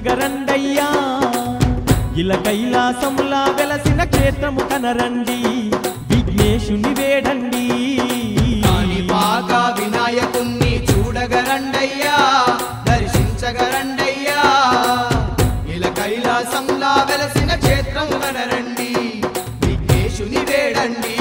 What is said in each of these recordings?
దర్శించగరండయ్యా ఇలా కైలాసములా వెలసిన క్షేత్రము కనరండి విఘ్నేశుని వేడండి కాణిపాక వినాయకుణ్ణి చూడగరండయ్యా దర్శించగరండయ్యా ఇలా కైలాసంలా వెలసిన క్షేత్రం కనరండి విఘ్నేశుని వేడండి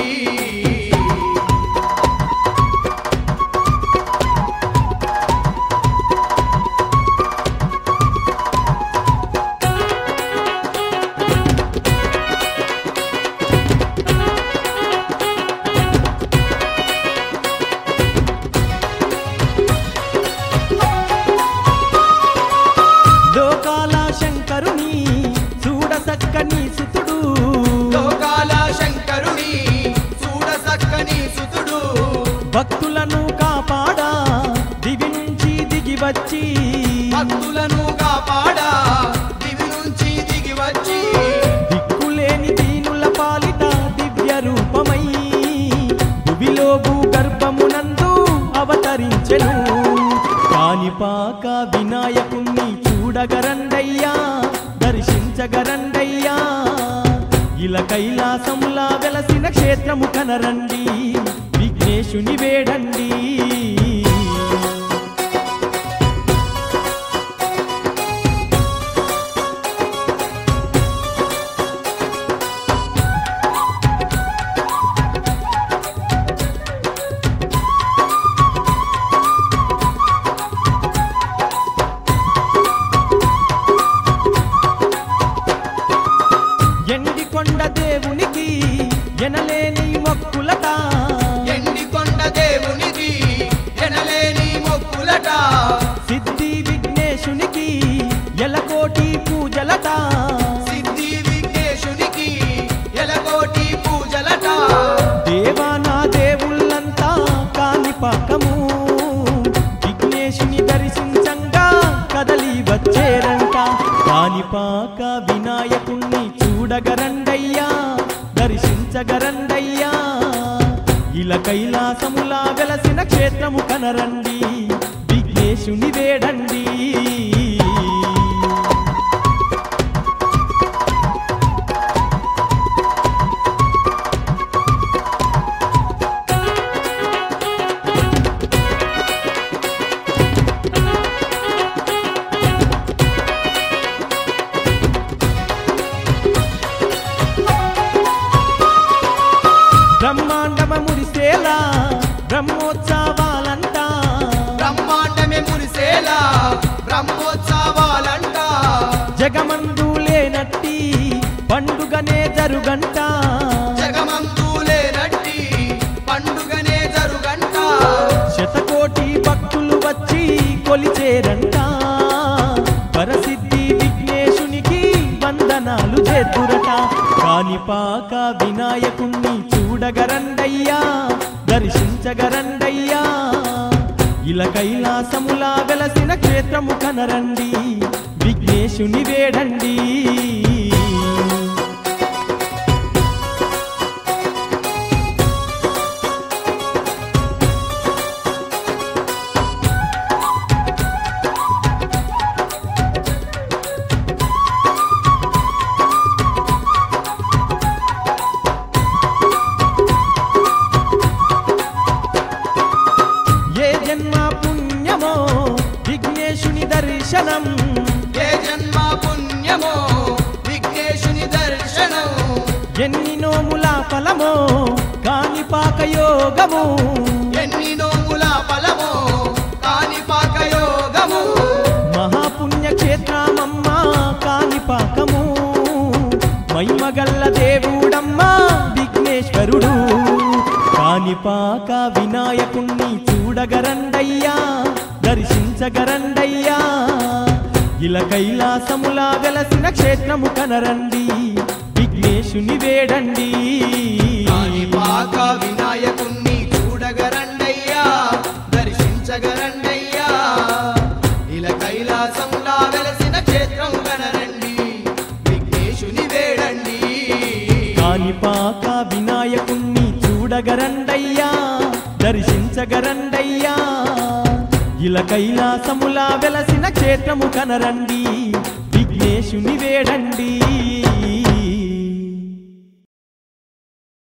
లోకాల శంకరుని చూడ సక్కని సుతుడు లోకాల శంకరుని చూడ సక్కని సుతుడు భక్తులను కాపాడా దివి నుంచి దిగి వచ్చి భక్తులను కాపాడా దివి నుంచి దిగి వచ్చి దిక్కులేని దీనుల పాలిట దివ్య రూపమై భువిలో భూగర్భమునందు అవతరించెను కానిపాక వినాయకుణ్ణి చూడగరండయ్యా దర్శించగరండయ్యా ఇలా కైలాసములా వెలసిన క్షేత్రము కనరండి విఘ్నేశుని వేడండి ఎండి కొండ దేవునికి ఎనలేని మొక్కులట ఎండికొండ దేవునికి ఎనలేని మొక్కులట సిద్ధి విఘ్నేశునికి ఎలకోటి పూజలట సిద్ధి విఘ్నేశునికి ఎలకోటి పూజలట దేవానా దేవుళ్ళంతా కాణిపాకము విఘ్నేశుని దర్శించంగా కదలి వచ్చేరంట కాణిపాక వినాయకుణ్ణి చూడగరండయ్యా దర్శించగరండయ్యా ఇలా కైలాసములా వెలసిన క్షేత్రము కనరండి విఘ్నేశుని వేడండి బ్రహ్మాండమ మురిసేలా బ్రహ్మోత్సవాలంట బ్రహ్మాండమే మురిసేలా బ్రహ్మోత్సవాలంట జగమందు లేనట్టి పండుగనే జరుగంట జగమంతులే నట్టి పండుగనే జరుగంట శతకోటి భక్తులు వచ్చి కొలిచేరంట పరసిద్ధి విఘ్నేశునికి వందనాలు చేతురట కానిపాక వినాయకుణ్ణి చూడగరండయ్యా దర్శించగరండయ్యా ఇలా కైలాసములా వెలసిన క్షేత్రము కనరండి విఘ్నేశుని వేడండి ఏ జన్మ పుణ్యమో విఘ్నేశుని దర్శనం ఏ జన్మ పుణ్యమో విఘ్నేశుని దర్శనం ఎన్ని నోముల ఫలమో కానిపాక యోగము ఎన్ని నోముల ఫలమో కాణిపాక యోగము మహాపుణ్య క్షేత్రమమ్మ కానిపాకము మహిమగల్ల దేవుడమ్మా విఘ్నేశ్వరుడు కానిపాక వినాయకుణ్ణి చూడగరండయ్యా దర్శించగరండయ్యా ఇలా కైలాసములా వెలసిన క్షేత్రము కనరండి విఘ్నేశుని వేడండి కాణిపాక వినాయకుణ్ణి చూడగరండయ్యా దర్శించగరండయ్యా ఇలా కైలాసంలా వెలసిన క్షేత్రం కనరండి విఘ్నేశుని వేడండి కానిపాక వినాయకుణ్ణి చూడగరండయ్యా దర్శించగరండయ్యా ఇలా కైలాసములా వెలసిన క్షేత్రము కనరండి విఘ్నేశుని వేడండి